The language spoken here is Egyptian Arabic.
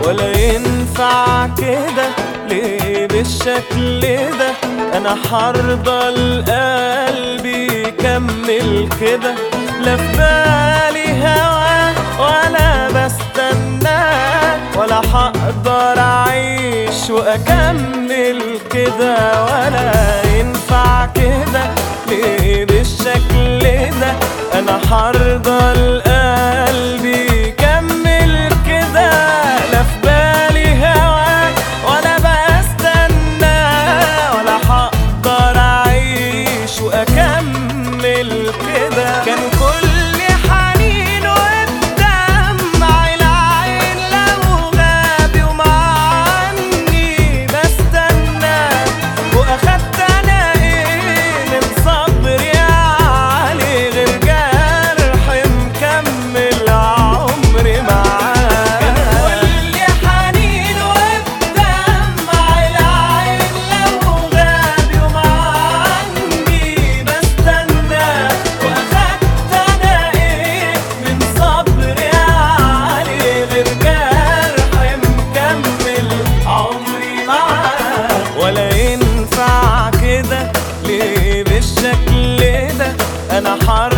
ولا ينفع كده ليه بالشكل ده انا حرضى القلب يكمل كده لا في بالي هوا ولا بستناه ولا هقدر اعيش واكمل كده ولا ينفع كده ليه بالشكل ده انا حرضى القلب يكمل كده لا في بالي هواك ولا بستنى ولا هقدر اعيش واكمل كده كان كل حنين والدمع العين لو غاب يوم عني بستنى واخدت انا ايه من صبري علي غير جرح مكمل عمري معاه كان كل حنين والدمع العين لو غاب يوم عني بستنى واخدت انا ايه من صبري علي غير جرح مكمل عمري معاه ولا ينفع كده ليه بالشكل ده انا حر